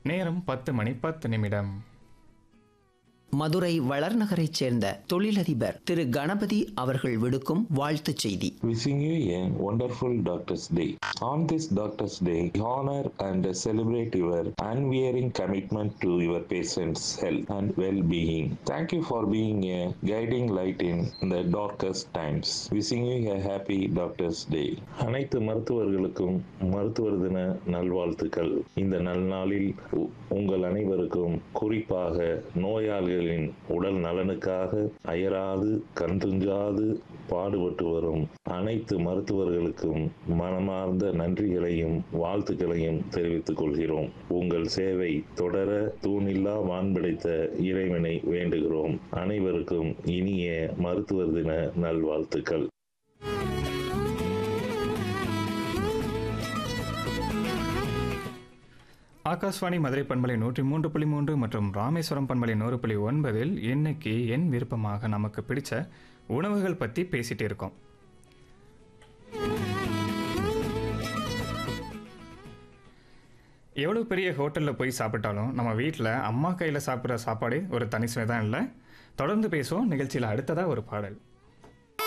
நேரம் பத்து மணி பத்து நிமிடம் மதுரை வளர்நகரைச் சேர்ந்த தொழிலதிபர் திரு கணபதி அவர்கள் விடுக்கும் வாழ்த்துச் செய்தி Wishing you a wonderful Doctor's Day. On this Doctor's Day, honor and celebrate your unwearying commitment to your patient's health and well-being. Thank you for being a guiding light in the darkest times. Wishing you a happy Doctor's Day. அனைத்து மருத்துவர்களுக்கும் மருத்துவர் தின நல்வாழ்த்துக்கள் இந்த நல்நாளில் உ- உங்கள் அனைவருக்கும் குறிப்பாக நோயாளிகளின் உடல் நலனுக்காக அயராது கண்டுஞ்சாது பாடுபட்டு வரும் அனைத்து மருத்துவர்களுக்கும் மனமார்ந்த நன்றிகளையும் வாழ்த்துக்களையும் தெரிவித்துக் கொள்கிறோம் உங்கள் சேவை தொடர தூணில்லா வான்படைத்த இறைவனை வேண்டுகிறோம் அனைவருக்கும் இனிய மருத்துவர் தின நல்வாழ்த்துக்கள் ஆகாஷ்வாணி மதுரை பண்பலை நூற்றி மூன்று புள்ளி மூன்று மற்றும் ராமேஸ்வரம் பண்பலை நூறு புள்ளி ஒன்பதில் இன்னைக்கு என் விருப்பமாக நமக்கு பிடிச்ச உணவுகள் பற்றி பேசிட்டு இருக்கோம் எவ்வளோ பெரிய ஹோட்டலில் போய் சாப்பிட்டாலும் நம்ம வீட்டில் அம்மா கையில் சாப்பிட்ற சாப்பாடு ஒரு தனி சுவை தான் இல்லை தொடர்ந்து பேசுவோம் நிகழ்ச்சியில் அடுத்ததாக ஒரு பாடல்